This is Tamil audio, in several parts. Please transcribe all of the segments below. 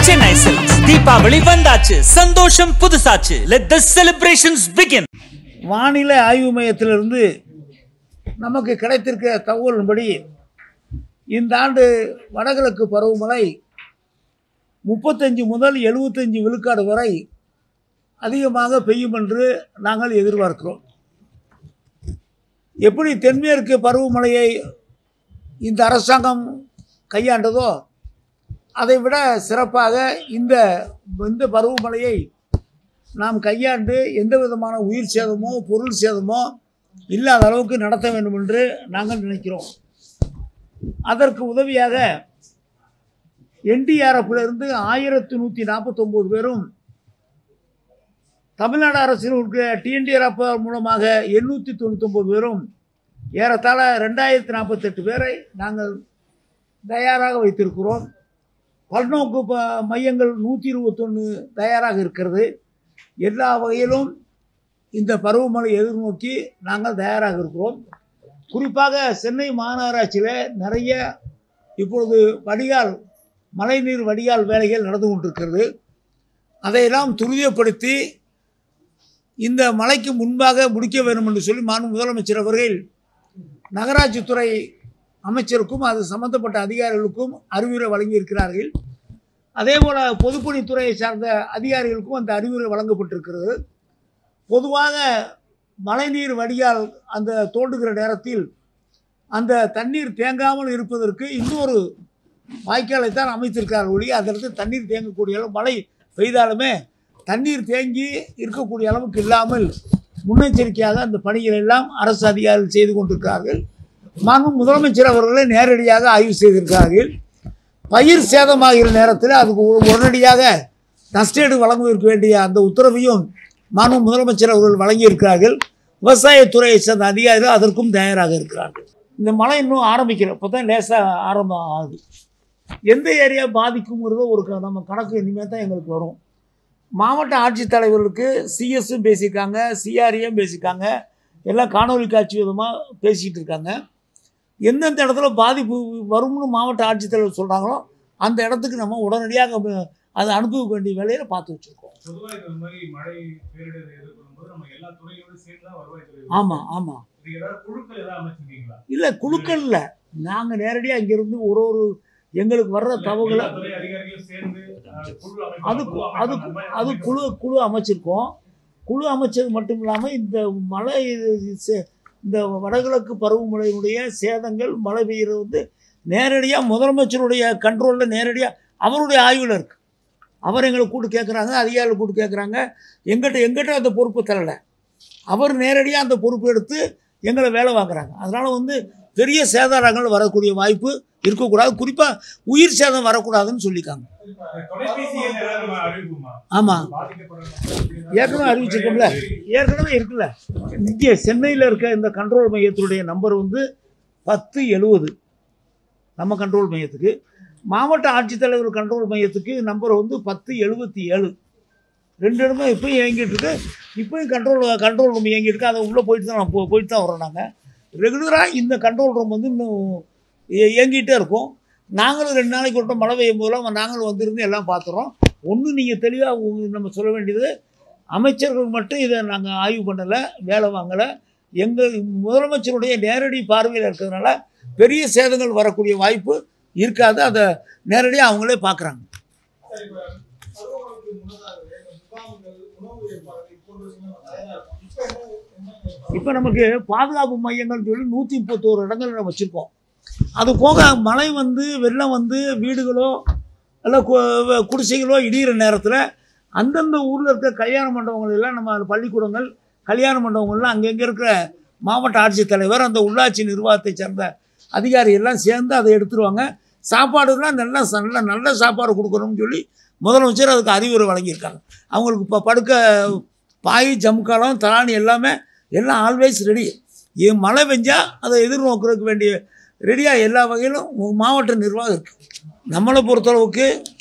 Chennai Silks. தீபாவளி வந்தாச்சு சந்தோஷம் புதுசாச்சு let the celebrations begin வானிலை ஆய்வு மையத்திலிருந்து நமக்கு கிடைத்திருக்க தகவலின்படி இந்த ஆண்டு வடகிழக்கு பருவமழை முப்பத்தஞ்சு முதல் எழுபத்தஞ்சு விழுக்காடு வரை அதிகமாக பெய்யும் என்று நாங்கள் எதிர்பார்க்கிறோம் எப்படி தென்மேற்கு பருவமழையை இந்த அரசாங்கம் கையாண்டதோ அதை விட சிறப்பாக இந்த இந்த பருவமழையை நாம் கையாண்டு எந்த விதமான உயிர் சேதமோ பொருள் சேதமோ இல்லாத அளவுக்கு நடத்த வேண்டும் என்று நாங்கள் நினைக்கிறோம் அதற்கு உதவியாக என்டிஆர்எஃப்லேருந்து ஆயிரத்தி நூற்றி நாற்பத்தொம்போது பேரும் தமிழ்நாடு அரசினுடைய டிஎன்டிஆர்எஃப் மூலமாக எண்ணூற்றி தொண்ணூத்தொம்பது பேரும் ஏறத்தாழ ரெண்டாயிரத்தி நாற்பத்தெட்டு பேரை நாங்கள் தயாராக வைத்திருக்கிறோம் பல்நோக்கு ப மையங்கள் நூற்றி இருபத்தொன்று தயாராக இருக்கிறது எல்லா வகையிலும் இந்த பருவமழை எதிர்நோக்கி நாங்கள் தயாராக இருக்கிறோம் குறிப்பாக சென்னை மாநகராட்சியில் நிறைய இப்பொழுது வடிகால் மழைநீர் வடிகால் வேலைகள் நடந்து கொண்டிருக்கிறது அதையெல்லாம் துரிதப்படுத்தி இந்த மழைக்கு முன்பாக முடிக்க வேண்டும் என்று சொல்லி மாண்பு முதலமைச்சர் அவர்கள் நகராட்சித்துறை அமைச்சருக்கும் அது சம்பந்தப்பட்ட அதிகாரிகளுக்கும் அறிவுரை வழங்கியிருக்கிறார்கள் அதே போல் பொதுப்பணித்துறையை சார்ந்த அதிகாரிகளுக்கும் அந்த அறிவுரை வழங்கப்பட்டிருக்கிறது பொதுவாக மழைநீர் வடிகால் அந்த தோண்டுகிற நேரத்தில் அந்த தண்ணீர் தேங்காமல் இருப்பதற்கு இன்னொரு வாய்க்காலை தான் அமைத்திருக்கார் ஒழிய அந்த இடத்துல தண்ணீர் தேங்கக்கூடிய அளவு மழை பெய்தாலுமே தண்ணீர் தேங்கி இருக்கக்கூடிய அளவுக்கு இல்லாமல் முன்னெச்சரிக்கையாக அந்த பணிகள் எல்லாம் அரசு அதிகாரிகள் செய்து கொண்டிருக்கிறார்கள் மாண்பு முதலமைச்சர் அவர்களை நேரடியாக ஆய்வு செய்திருக்கிறார்கள் பயிர் சேதமாகிற நேரத்தில் அதுக்கு உ- உடனடியாக நஷ்டீடு வழங்குவதற்கு வேண்டிய அந்த உத்தரவையும் மாண்பு முதலமைச்சர் அவர்கள் வழங்கியிருக்கிறார்கள் விவசாயத்துறையை சேர்ந்த அதிகாரிகள் அதற்கும் தயாராக இருக்கிறார்கள் இந்த மழை இன்னும் ஆரம்பிக்கல இப்போ தான் லேசாக ஆரம்பம் ஆகுது எந்த ஏரியா பாதிக்குங்கிறத ஒரு க- நம்ம கணக்கு இனிமேல் தான் எங்களுக்கு வரும் மாவட்ட ஆட்சித்தலைவர்களுக்கு சிஎஸ்ஸும் பேசியிருக்காங்க சிஆர்ஏயும் பேசியிருக்காங்க எல்லாம் காணொலி காட்சி விதமாக பேசிக்கிட்டு இருக்காங்க எந்தெந்த இடத்துல பாதிப்பு வரும்னு மாவட்ட ஆட்சித்தலைவர் சொல்கிறாங்களோ அந்த இடத்துக்கு நம்ம உடனடியாக அ- அதை அனுப்ப வேண்டிய வேலையை பார்த்து வச்சுருக்கோம் பொதுவா இந்த மாதிரி மழை பேரிடர் எதிர்கொள்ளும் போது நம்ம எல்லா துறையோட சேர்ந்து தான் வருவாய்த்துறை ஆமாம் ஆமாம் இதுக்கு ஏதாவது குழுக்கள் ஏதாவது அமைச்சிருக்கீங்களா இல்லை குழுக்கள் இல்லை நாங்கள் நேரடியாக இங்கேருந்து ஒரு ஒரு எங்களுக்கு வர்ற தகவலை எல்லா துறை அதிகாரிகளும் சேர்ந்து அஹ், குழு அமைப்பாங்க. அது பொதுவா அது அமைப்பாங்க. அந்த மாதிரி அது அமைக்க குழு குழு அமைச்சிருக்கோம் குழு அமைச்சது மட்டும் இல்லாமல் இந்த மழை சே- இந்த வடகிழக்கு பருவமழையினுடைய சேதங்கள் மழை பெய்கிறது வந்து நேரடியாக முதலமைச்சருடைய கண்ட்ரோலில் நேரடியாக அவருடைய ஆய்வில் இருக்குது அவர் எங்களை கூட்டு கேட்குறாங்க அதிகாரிகள் கூட்டு கேட்குறாங்க எங்கிட்ட எங்கிட்ட அந்த பொறுப்பு தரலை அவர் நேரடியாக அந்த பொறுப்பு எடுத்து எங்களை வேலை வாங்குறாங்க அதனால் வந்து பெரிய சேதாரங்கள் வரக்கூடிய வாய்ப்பு இருக்கக்கூடாது குறிப்பாக உயிர் சேதம் வரக்கூடாதுன்னு சொல்லியிருக்காங்க இந்த தொலைபேசி எண் ஏதாவது நம்ம அறிவிப்போமா ஆமாம் பாதிக்கப்படுற மக்களுக்கு ஏற்கனவே அறிவிச்சிருக்கோம்ல ஏற்கனவே இருக்குல்ல இங்கே சென்னையில் இருக்க இந்த கண்ட்ரோல் மையத்தினுடைய நம்பர் வந்து பத்து எழுவது நம்ம கண்ட்ரோல் மையத்துக்கு மாவட்ட ஆட்சித்தலைவர் கண்ட்ரோல் மையத்துக்கு நம்பர் வந்து பத்து எழுபத்தி ஏழு ரெண்டு இடமே இப்போயும் இயங்கிட்டு இருக்கு இப்போயும் கண்ட்ரோல் கண்ட்ரோல் ரூம் இயங்கிட்டு இருக்கு அதை உள்ளே போயிட்டு தான் போ போயிட்டு தான் வரோம் நாங்கள் ரெகுலராக இந்த கண்ட்ரோல் ரூம் வந்து இன்னும் இய- இயங்கிட்டே இருக்கும் நாங்களும் ரெண்டு நாளைக்கு ஒரு மழை பெய்யும் போதெல்லாம் நாங்களும் வந்திருந்து எல்லாம் பார்த்துறோம் ஒன்று நீங்கள் தெளிவாக நம்ம சொல்ல வேண்டியது அமைச்சர்கள் மட்டும் இதை நாங்கள் ஆய்வு பண்ணலை வேலை வாங்கலை எங்கள் முதலமைச்சருடைய நேரடி பார்வையில் இருக்கிறதுனால பெரிய சேதங்கள் வரக்கூடிய வாய்ப்பு இருக்காது அதை நேரடியாக அவங்களே பார்க்குறாங்க இப்போ நமக்கு பாதுகாப்பு மையங்கள் சொல்லி நூற்றி முப்பத்தோரு இடங்கள் நம்ம வச்சுருக்கோம் அது போக மழை வந்து வெள்ளம் வந்து வீடுகளோ இல்லை கு- குடிசைகளோ இடிகிற நேரத்தில் அந்தந்த ஊரில் இருக்க கல்யாண மண்டபங்கள் எல்லாம் நம்ம பள்ளிக்கூடங்கள் கல்யாண மண்டபங்கள்லாம் அங்கங்கே இருக்கிற மாவட்ட ஆட்சித்தலைவர் அந்த உள்ளாட்சி நிர்வாகத்தை சேர்ந்த அதிகாரி எல்லாம் சேர்ந்து அதை எடுத்துருவாங்க சாப்பாடுலாம் நல்ல ச- நல்ல நல்ல சாப்பாடு கொடுக்கணும்னு சொல்லி முதலமைச்சர் அதுக்கு அறிவுரை வழங்கியிருக்காங்க அவங்களுக்கு இப்போ படுக்க பாய் ஜம்காலம் தலானி எல்லாமே எல்லாம் ஆல்வேஸ் ரெடி மழை பெஞ்சா அதை எதிர்நோக்கிறதுக்கு வேண்டிய ரெடியாக எல்லா வகையிலும் மாவட்ட நிர்வாகம் இருக்குது நம்மளை பொறுத்தளவுக்கு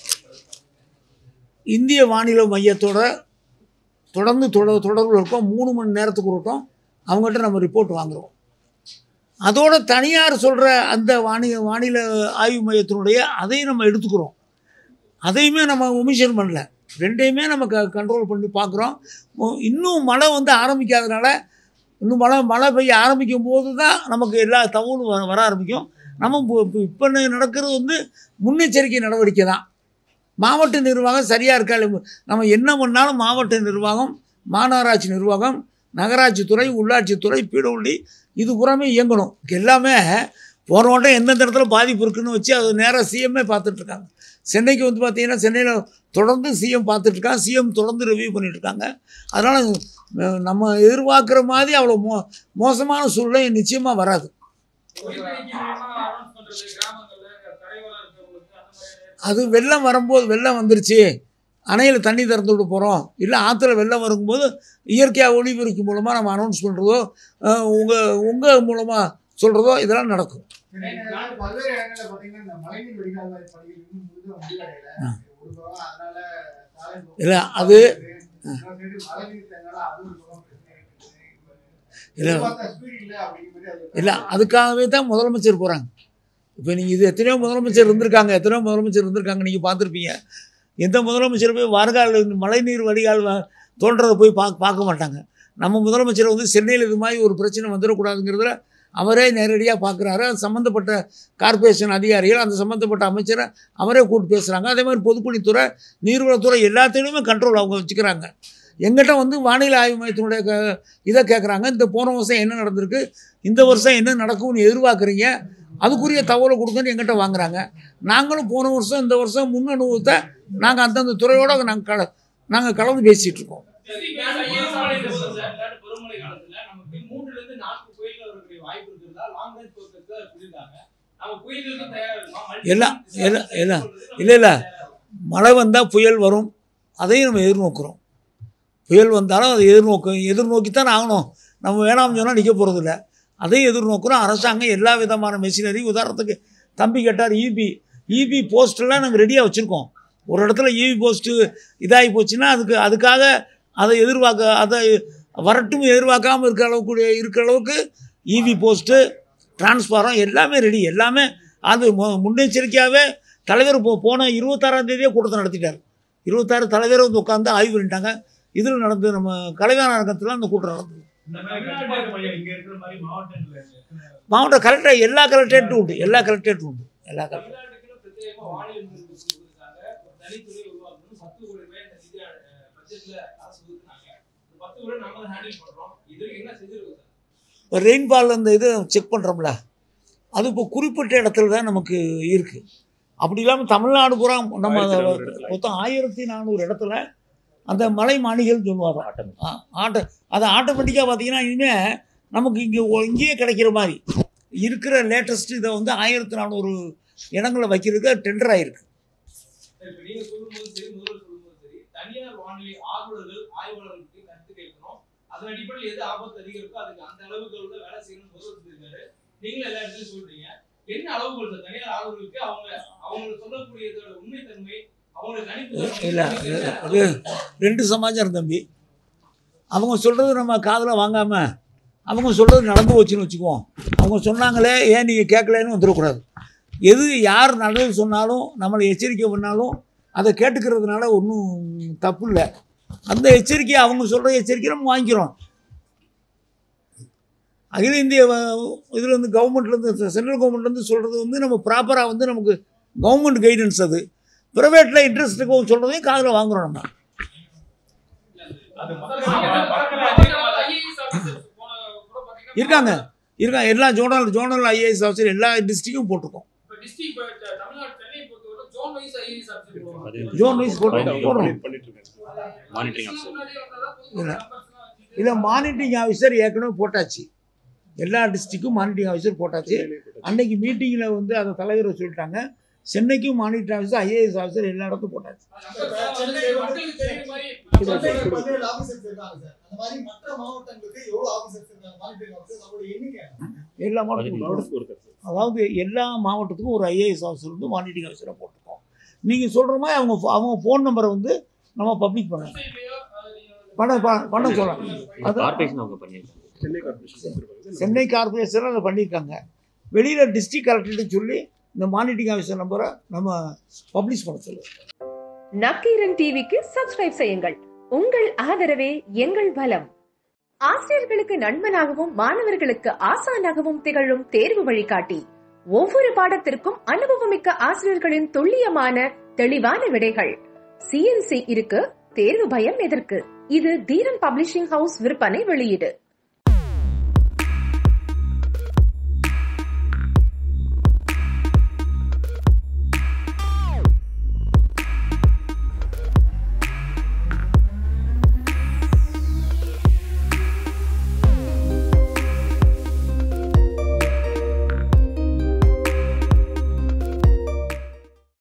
இந்திய வானிலை மையத்தோட தொடர்ந்து தொடர் தொடர்பில் இருக்கோம் மூணு மணி நேரத்துக்கு இருக்கோம் அவங்ககிட்ட நம்ம ரிப்போர்ட் வாங்குறோம் அதோட தனியார் சொல்கிற அந்த வானி வானிலை ஆய்வு மையத்தினுடைய அதையும் நம்ம எடுத்துக்கிறோம் அதையுமே நம்ம ஒமிஷன் பண்ணல ரெண்டையுமே நம்ம க கண்ட்ரோல் பண்ணி பார்க்குறோம் இன்னும் மழை வந்து ஆரம்பிக்காதனால இன்னும் மழை மழை பெய்ய ஆரம்பிக்கும் போது தான் நமக்கு எல்லா தகவலும் வர வர ஆரம்பிக்கும் நம்ம இப்போ நடக்கிறது வந்து முன்னெச்சரிக்கை நடவடிக்கை தான் மாவட்ட நிர்வாகம் சரியாக இருக்கா இல்லையா? நம்ம என்ன பண்ணாலும் மாவட்ட நிர்வாகம் மாநகராட்சி நிர்வாகம் நகராட்சி துறை உள்ளாட்சி துறை பீடவுள்ளி இது புறமே இயங்கணும் எல்லாமே போன வட்டம் எந்தெந்த இடத்துல பாதிப்பு இருக்குன்னு வச்சு அது நேராக சிஎம்மே பார்த்துட்ருக்காங்க சென்னைக்கு வந்து பார்த்தீங்கன்னா சென்னையில் தொடர்ந்து சிஎம் பார்த்துட்ருக்காங்க சிஎம் தொடர்ந்து ரிவ்யூ பண்ணிகிட்ருக்காங்க அதனால் நம்ம எதிர்பார்க்குற மாதிரி அவ்வளோ மோ மோசமான சூழ்நிலை நிச்சயமாக வராது அது வெள்ளம் வரும்போது வெள்ளம் வந்துருச்சு அணையில் தண்ணி திறந்து விட போகிறோம் இல்லை ஆற்றுல வெள்ளம் வரும்போது இயற்கையாக ஒளிபெருக்கி மூலமாக நம்ம அனௌன்ஸ் பண்ணுறதோ உங்கள் உங்கள் மூலமாக சொல்கிறதோ இதெல்லாம் நடக்கும் பல்வேறு இடங்கள்ல பாத்தீங்கன்னா இந்த மழைநீர் வடிகால் வாய் பணிகள் இன்னும் முழுதும் முடிவடையல ஒரு பக்கம் அதனால சாலை போக்குவரத்து இல்லை அது இன்னொரு side மழைநீர் தேங்கினால அது ஒரு பக்கம் பிரச்சனை இருக்குது. இல்லை எதிர்பார்த்த speed இல்ல அப்படிங்கிற மாதிரி அது இல்லை அதுக்காகவே தான் முதலமைச்சர் போகிறாங்க இப்போ நீங்கள் இது எத்தனையோ முதலமைச்சர் இருந்திருக்காங்க எத்தனையோ முதலமைச்சர் இருந்திருக்காங்க நீங்கள் பார்த்துருப்பீங்க எந்த முதலமைச்சர் போய் வார்கால் மழைநீர் வடிகால் வ- தோன்றதை போய் பார்க்க பார்க்க மாட்டாங்க நம்ம முதலமைச்சர் வந்து சென்னையில் இது மாதிரி ஒரு பிரச்சனை வந்துடக்கூடாதுங்கிறதுல அவரே நேரடியாக பார்க்குறாரு அது சம்மந்தப்பட்ட கார்ப்பரேஷன் அதிகாரிகள் அந்த சம்மந்தப்பட்ட அமைச்சரை அவரே கூப்பிட்டு பேசுகிறாங்க அதே மாதிரி பொதுப்பணித்துறை நீர்வளத்துறை எல்லாத்தையுமே கண்ட்ரோல் அவங்க வச்சுக்கிறாங்க எங்கிட்ட வந்து வானிலை ஆய்வு மையத்தினுடைய க இதை கேட்குறாங்க இந்த போன வருஷம் என்ன நடந்திருக்கு இந்த வருஷம் என்ன நடக்கும்னு எதிர்பார்க்குறீங்க அதுக்குரிய தகவலை கொடுங்கன்னு எங்கிட்ட வாங்குறாங்க நாங்களும் போன வருஷம் இந்த வருஷம் முன் அனுபவத்தை நாங்கள் அந்தந்த துறையோட நாங்கள் கல நாங்கள் கலந்து பேசிகிட்டு இருக்கோம் பருவமழை காலத்துல நமக்கு மூன்றுல இருந்து நான்கு புயல்கள் வரக்கூடிய வாய்ப்பு இருக்கிறதா லாங் ரேஞ்ச் போக்குவரத்து சொல்லியிருக்காங்க நம்ம புயல்களுக்கு தயாரா இருக்கோம். மல்டி- எல்லாம், எல்லாம், எல்லாம். இல்லை, இல்லை. மழை வந்தால் புயல் வரும் அதையும் நம்ம எதிர்நோக்குறோம் புயல் வந்தாலும் அதை எதிர்நோக்க எதிர்நோக்கித்தான் ஆகணும் நம்ம வேணாம்னு சொன்னால் நிற்க போகிறதில்ல அதையும் எதிர்நோக்குறோம் அரசாங்கம் எல்லா விதமான மெஷினரி உதாரணத்துக்கு தம்பி கேட்டார் இபி இபி போஸ்டெல்லாம் நாங்கள் ரெடியாக வச்சுருக்கோம் ஒரு இடத்துல இபி போஸ்ட்டு இதாகி போச்சுன்னா அதுக்கு அதுக்காக அதை எதிர்பார்க்க அதை வரட்டும் எதிர்பார்க்காமல் இருக்கிற அளவுக்கு இருக்கிற அளவுக்கு இவி போஸ்ட்டு டிரான்ஸ்பாரம் எல்லாமே ரெடி எல்லாமே அது மு- முன்னெச்சரிக்கையாகவே தலைவர் போ போன இருபத்தாறாம் தேதியே கூட்டத்தை நடத்திட்டார் இருபத்தாறு தலைவர் வந்து உட்காந்து ஆய்வு பண்ணிட்டாங்க இதில் நடந்து நம்ம கலைவாணர் அரங்கத்தில் அந்த கூட்டம் நடந்தது இந்த மாதிரி கட்டுப்பாட்டு மையம் இங்க இருக்கிற மாதிரி மாவட்டங்கள்ல எத்தனை மாவட்ட கலெக்டர் எல்லா கலெக்டரேட்டும் உண்டு எல்லா கலெக்டரேட்டும் உண்டு எல்லா கலெக்டர் தமிழ்நாட்டுக்குன்னு பிரத்யேகமா வானிலை முன்னறிவிப்பு கொடுத்திருக்காங்க. ஒரு தனித்துறை உருவாக்கணும். பத்து கோடி ரூபாய் இந்த நிதி அஹ், பட்ஜெட்ல அரசு ஒதுக்குனாங்க. இந்த பத்து கோடி நாம தான் ஹேண்டில் பண்றோம். இதுக்கு என்ன செஞ்சிருக்கோம் சார்? இப்போ ரெயின்பால் அந்த இது செக் பண்ணுறோம்ல அது இப்போ குறிப்பிட்ட இடத்துல தான் நமக்கு இருக்குது அப்படி இல்லாமல் தமிழ்நாடு பூரா நம்ம மொத்தம் ஆயிரத்தி நானூறு இடத்துல அந்த மலை மாளிகைகள் சொல்லுவாங்க ஆட்டோ அது ஆட்டோமேட்டிக்காக பார்த்தீங்கன்னா இனிமேல் நமக்கு இங்கே இங்கேயே கிடைக்கிற மாதிரி இருக்கிற லேட்டஸ்ட் இதை வந்து ஆயிரத்தி நானூறு இடங்களை வைக்கிறதுக்கு டெண்டர் ஆகிருக்கு சார், இப்ப நீங்க சொல்லும்போது சரி, முதல்வர் சொல்லும்போது சரி, தனியார் வானிலை ஆர்வலர்கள், ஆய்வாளர்களுக்கு கருத்து கேட்கணும். அதன் அடிப்படையில் எது ஆபத்து அதிகம் இருக்கோ அதுக்கு அந்த அளவுகளோட வேலை செய்யணும்னு முதல்வர் சொல்லியிருக்காரு. நீங்களும் எல்லா இடத்துலயும் சொல்றீங்க. என்ன அளவுகள் சார் தனியார் ஆர்வலர்களுக்கு அவங்க அவங்க சொல்லக்கூடியதோட உண்மைத்தன்மை அவங்களை கணிப்பு இல்லை அது ரெண்டு சமாச்சாரம் தம்பி அவங்க சொல்கிறது நம்ம காதில் வாங்காமல் அவங்க சொல்கிறது நடந்து போச்சுன்னு வச்சுக்குவோம் அவங்க சொன்னாங்களே ஏன் நீங்கள் கேட்கலன்னு வந்துடக்கூடாது எது யார் நல்லது சொன்னாலும் நம்மளை எச்சரிக்கை பண்ணாலும் அதை கேட்டுக்கிறதுனால ஒன்றும் தப்பு இல்லை அந்த எச்சரிக்கையை அவங்க சொல்கிற எச்சரிக்கை நம்ம வாங்கிக்கிறோம் அகில இந்திய இதில் வந்து கவர்மெண்ட்லேருந்து சென்ட்ரல் கவர்மெண்ட்லேருந்து சொல்கிறது வந்து நம்ம ப்ராப்பராக வந்து நமக்கு கவர்மெண்ட் கைடன்ஸ் அது ப்ரைவேட்டில் இன்ட்ரெஸ்ட்டுக்கு சொல்கிறதையும் காதில் வாங்குறோம் நம்ம அது இருக்காங்க இருக்காங்க எல்லா ஜோனல் ஜோனல் ஐஏஎஸ் ஆஃபீஸர் எல்லா டிஸ்ட்ரிக்டும் போட்டிருக்கோம் ஜோன் வைஸ் போட்டிருக்கோம் போடுறோம் இல்லை இல்லை மானிட்டரிங் ஆஃபீஸர் ஏற்கனவே போட்டாச்சு எல்லா டிஸ்ட்ரிக்கும் மானிட்டரிங் ஆஃபீஸர் போட்டாச்சு அன்னைக்கு மீட்டிங்கில் வந்து அந்த தலைவரை சொல்லிட்டாங்க சென்னைக்கும் மானிட்டரிங் ஆஃபீஸர் ஐஏஎஸ் ஆஃபீஸர் எல்லா இடத்துக்கும் போட்டாச்சு பதினேழு ஆபீசர்ஸ் இருக்காங்க சார் அந்த மாதிரி மற்ற மாவட்டங்களுக்கு எவ்வளவு ஆபீசர்ஸ் இருக்காங்க மானிட்டரிங் ஆபீசர்ஸ் அவங்களோட எண்ணிக்கை எல்லா மாவட்டத்துக்கும் அதாவது எல்லா மாவட்டத்துக்கும் ஒரு ஐஏஎஸ் ஆஃபீஸர் வந்து மானிட்டரிங் ஆஃபீஸரை போட்டிருக்கோம் நீங்கள் சொல்கிற மாதிரி அவங்க ஃபோ- அவங்க ஃபோன் நம்பரை வந்து நம்ம பப்ளிக் பண்ணலாம் பண்ண ப- பண்ண சொல்லலாம் அது கார்பரேஷன் அவங்க பண்ணியிருக்காங்க சென்னை கார்பரேஷன் அதை பண்ணியிருக்காங்க வெளியில் டிஸ்ட்ரிக்ட் கலெக்டர்கிட்ட சொல்லி இந்த மானிட்டரிங் ஆஃபீஸர் நம்பரை நம்ம பப்ளிஷ் பண்ண சொல்லுவோம் நக்கீரன் டிவிக்கு சப்ஸ்கிரைப் செய்யுங்கள் உங்கள் ஆதரவே எங்கள் பலம் ஆசிரியர்களுக்கு நண்பனாகவும் மாணவர்களுக்கு ஆசானாகவும் திகழும் தேர்வு வழிகாட்டி ஒவ்வொரு பாடத்திற்கும் அனுபவமிக்க ஆசிரியர்களின் துல்லியமான தெளிவான விடைகள் சிஎன்சி இருக்கு தேர்வு பயம் எதற்கு இது தீரன் பப்ளிஷிங் ஹவுஸ் விற்பனை வெளியீடு